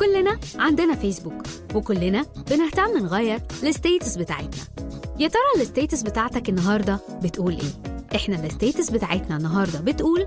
كلنا عندنا فيسبوك وكلنا بنهتم نغير الستيتس بتاعتنا يا ترى الستيتس بتاعتك النهارده بتقول ايه احنا الستيتس بتاعتنا النهارده بتقول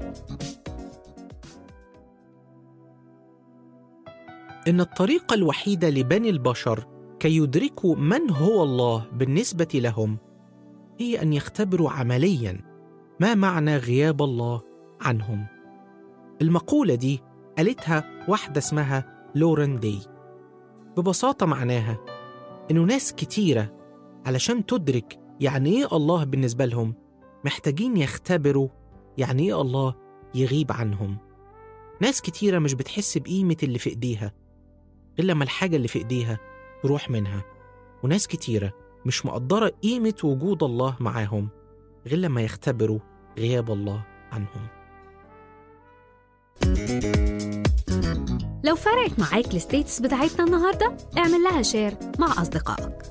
إن الطريقة الوحيدة لبني البشر كي يدركوا من هو الله بالنسبة لهم هي أن يختبروا عملياً ما معنى غياب الله عنهم. المقولة دي قالتها واحدة اسمها لورين دي. ببساطة معناها إنه ناس كتيرة علشان تدرك يعني إيه الله بالنسبة لهم محتاجين يختبروا يعني إيه الله يغيب عنهم. ناس كتيرة مش بتحس بقيمة اللي في إيديها غير لما الحاجة اللي في إيديها تروح منها وناس كتيرة مش مقدرة قيمة وجود الله معاهم غير لما يختبروا غياب الله عنهم لو فرقت معاك الستيتس بتاعتنا النهارده اعمل لها شير مع اصدقائك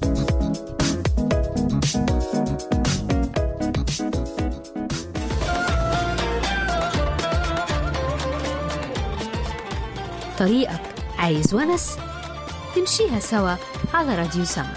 طريقك عايز ونس تمشيها سوا على راديو سما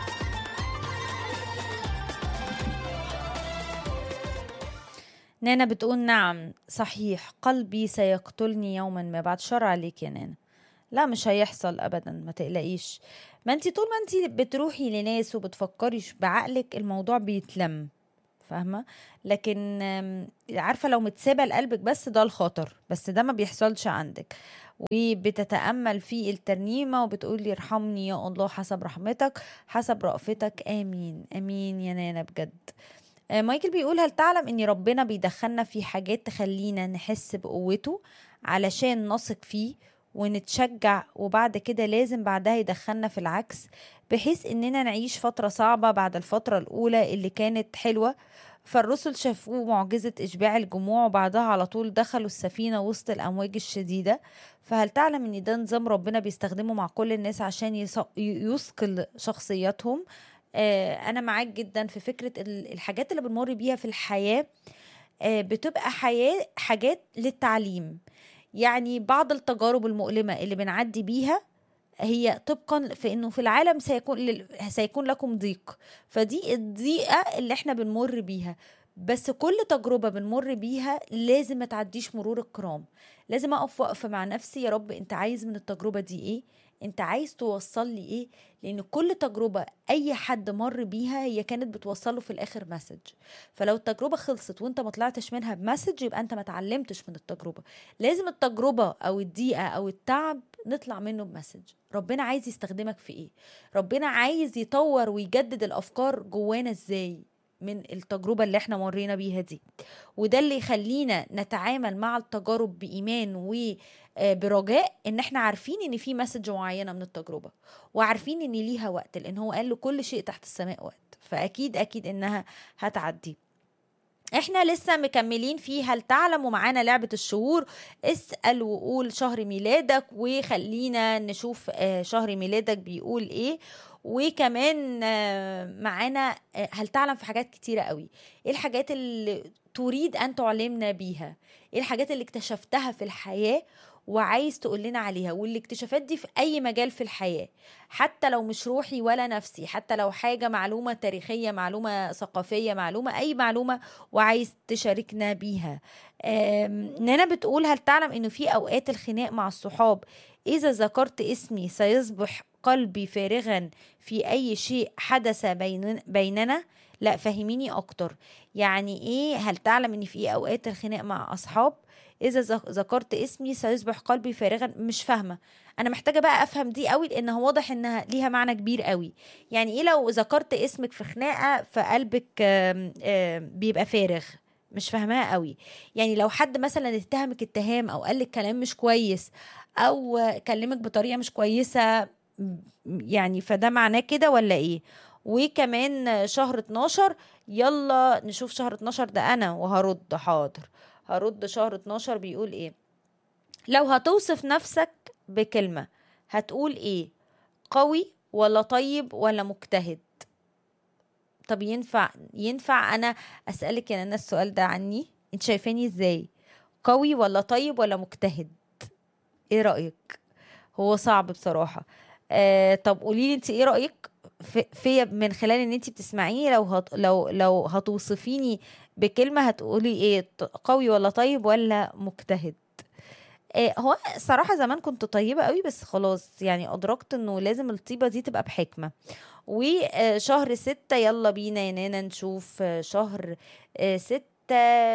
نانا بتقول نعم صحيح قلبي سيقتلني يوما ما بعد شر عليك يا نانا لا مش هيحصل ابدا ما تقلقيش ما انت طول ما انت بتروحي لناس وبتفكري بعقلك الموضوع بيتلم فاهمه لكن آم، عارفه لو متسابه لقلبك بس ده الخطر بس ده ما بيحصلش عندك وبتتامل في الترنيمه وبتقولي ارحمني يا الله حسب رحمتك حسب رأفتك امين امين يا نانا بجد آه، مايكل بيقول هل تعلم ان ربنا بيدخلنا في حاجات تخلينا نحس بقوته علشان نثق فيه ونتشجع وبعد كده لازم بعدها يدخلنا في العكس بحيث اننا نعيش فترة صعبة بعد الفترة الاولى اللي كانت حلوة فالرسل شافوه معجزة إشباع الجموع وبعدها على طول دخلوا السفينة وسط الأمواج الشديدة فهل تعلم إن ده نظام ربنا بيستخدمه مع كل الناس عشان يص- يثقل شخصياتهم آه، أنا معاك جدا في فكرة ال- الحاجات اللي بنمر بيها في الحياة آه، بتبقى حياة حاجات للتعليم يعني بعض التجارب المؤلمة اللي بنعدي بيها هي طبقا في انه في العالم سيكون لل... سيكون لكم ضيق فدي الضيقه اللي احنا بنمر بيها بس كل تجربه بنمر بيها لازم ما تعديش مرور الكرام لازم اقف وقفه مع نفسي يا رب انت عايز من التجربه دي ايه انت عايز توصل لي ايه لان كل تجربه اي حد مر بيها هي كانت بتوصله في الاخر مسج فلو التجربه خلصت وانت ما طلعتش منها بمسج يبقى انت ما اتعلمتش من التجربه لازم التجربه او الضيقه او التعب نطلع منه بمسج ربنا عايز يستخدمك في ايه ربنا عايز يطور ويجدد الافكار جوانا ازاي من التجربة اللي احنا مرينا بيها دي وده اللي يخلينا نتعامل مع التجارب بإيمان وبرجاء ان احنا عارفين ان في مسج معينة من التجربة وعارفين ان ليها وقت لان هو قال له كل شيء تحت السماء وقت فاكيد اكيد انها هتعدي احنا لسه مكملين في هل تعلم ومعانا لعبة الشهور اسأل وقول شهر ميلادك وخلينا نشوف آه، شهر ميلادك بيقول ايه وكمان آه، معانا آه، هل تعلم في حاجات كتيرة قوي ايه الحاجات اللي تريد ان تعلمنا بيها ايه الحاجات اللي اكتشفتها في الحياة وعايز تقول لنا عليها والاكتشافات دي في اي مجال في الحياة حتى لو مش روحي ولا نفسي حتى لو حاجة معلومة تاريخية معلومة ثقافية معلومة اي معلومة وعايز تشاركنا بيها آم، نانا بتقول هل تعلم انه في اوقات الخناق مع الصحاب اذا ذكرت اسمي سيصبح قلبي فارغا في اي شيء حدث بين بيننا لا فهميني اكتر يعني ايه هل تعلم ان في اوقات الخناق مع اصحاب اذا ذك- ذكرت اسمي سيصبح قلبي فارغا مش فاهمه انا محتاجه بقى افهم دي قوي لانها واضح انها ليها معنى كبير قوي يعني ايه لو ذكرت اسمك في خناقه فقلبك آم، آم، بيبقى فارغ مش فاهماها قوي يعني لو حد مثلا اتهمك اتهام او قالك كلام مش كويس او كلمك بطريقه مش كويسه م- يعني فده معناه كده ولا ايه وكمان شهر 12 يلا نشوف شهر 12 ده انا وهرد حاضر هرد شهر 12 بيقول ايه لو هتوصف نفسك بكلمة هتقول ايه قوي ولا طيب ولا مجتهد طب ينفع ينفع انا اسالك يا نانا السؤال ده عني انت شايفاني ازاي قوي ولا طيب ولا مجتهد ايه رايك هو صعب بصراحه آه طب قولي لي انت ايه رايك في فيا من خلال ان انت بتسمعيني لو هت لو لو هتوصفيني بكلمه هتقولي ايه ط- قوي ولا طيب ولا مجتهد آه هو صراحة زمان كنت طيبة قوي بس خلاص يعني أدركت إنه لازم الطيبة دي تبقى بحكمة وشهر ستة يلا بينا يا نانا نشوف آه، شهر آه، ستة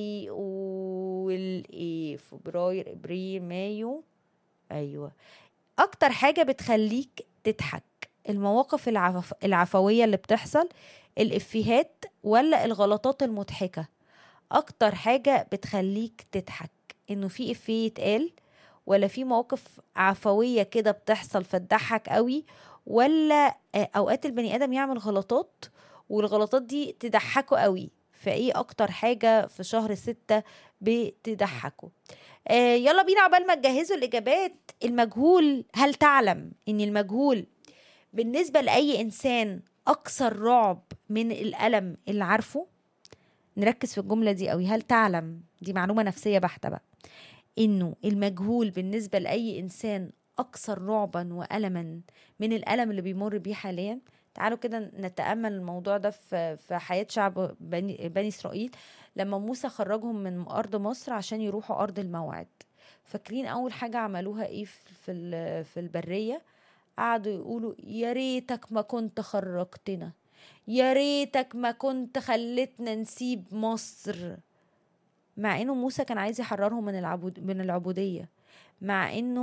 بيقول ايه فبراير ابريل مايو ايوه اكتر حاجة بتخليك تضحك المواقف العف... العفوية اللي بتحصل الافيهات ولا الغلطات المضحكة اكتر حاجة بتخليك تضحك انه في افيه يتقال ولا في مواقف عفوية كده بتحصل فتضحك قوي ولا آه، اوقات البني ادم يعمل غلطات والغلطات دي تضحكه قوي فايه اكتر حاجة في شهر ستة بتضحكه آه يلا بينا عقبال ما تجهزوا الاجابات المجهول هل تعلم ان المجهول بالنسبة لأي إنسان أكثر رعب من الألم اللي عارفه نركز في الجملة دي قوي هل تعلم دي معلومة نفسية بحتة بقى إنه المجهول بالنسبة لأي إنسان أكثر رعبا وألما من الألم اللي بيمر بيه حاليا تعالوا كده نتأمل الموضوع ده في في حياة شعب بني, بني إسرائيل لما موسى خرجهم من أرض مصر عشان يروحوا أرض الموعد فاكرين أول حاجة عملوها إيه في في ال- في البرية قعدوا يقولوا يا ريتك ما كنت خرجتنا يا ريتك ما كنت خلتنا نسيب مصر مع انه موسى كان عايز يحررهم من العبود من العبودية مع انه